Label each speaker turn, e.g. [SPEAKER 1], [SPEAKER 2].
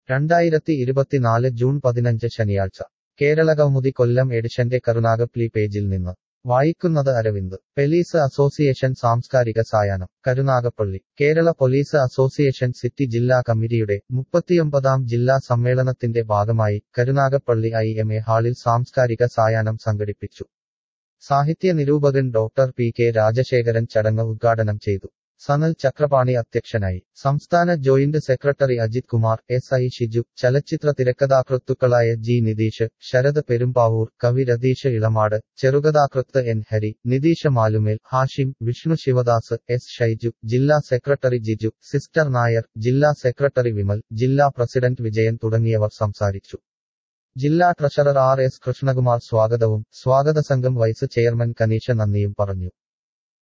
[SPEAKER 1] രണ്ടായിരത്തി ഇരുപത്തിനാല് ജൂൺ പതിനഞ്ച് ശനിയാഴ്ച കേരളകൗമുദി കൊല്ലം എഡിഷന്റെ കരുനാഗപ്ലി പേജിൽ നിന്ന് വായിക്കുന്നത് അരവിന്ദ് പെലീസ് അസോസിയേഷൻ സാംസ്കാരിക സായാഹ്നം Karunagappally Kerala police association city ജില്ലാ കമ്മിറ്റിയുടെ മുപ്പത്തിയൊമ്പതാം ജില്ലാ സമ്മേളനത്തിന്റെ ഭാഗമായി കരുനാഗപ്പള്ളി ഐ എം എ ഹാളിൽ സാംസ്കാരിക സായാഹ്നം സംഘടിപ്പിച്ചു സാഹിത്യ നിരൂപകൻ ഡോക്ടർ പി കെ രാജശേഖരൻ ചടങ്ങ് ഉദ്ഘാടനം ചെയ്തു സനൽ ചക്രപാണി അധ്യക്ഷനായി സംസ്ഥാന joint secretary Ajith Kumar S I Shiju ചലച്ചിത്ര തിരക്കഥാകൃത്തുക്കളായ ജി നിതീഷ് ശരത് പെരുമ്പാവൂർ കവി രതീഷ് ഇളമാട് ചെറുകഥാകൃത്ത് എൻ ഹരി നിതീഷ് മാലുമേൽ ഹാഷിം വിഷ്ണു ശിവദാസ് എസ് ഷൈജു ജില്ലാ സെക്രട്ടറി ജിജു സിസ്റ്റർ നായർ ജില്ലാ സെക്രട്ടറി വിമൽ ജില്ലാ പ്രസിഡന്റ് വിജയൻ തുടങ്ങിയവർ സംസാരിച്ചു ജില്ലാ ട്രഷറർ ആർ എസ് കൃഷ്ണകുമാർ സ്വാഗതവും സ്വാഗത സംഘം വൈസ് ചെയർമാൻ കനീഷ നന്ദിയും പറഞ്ഞു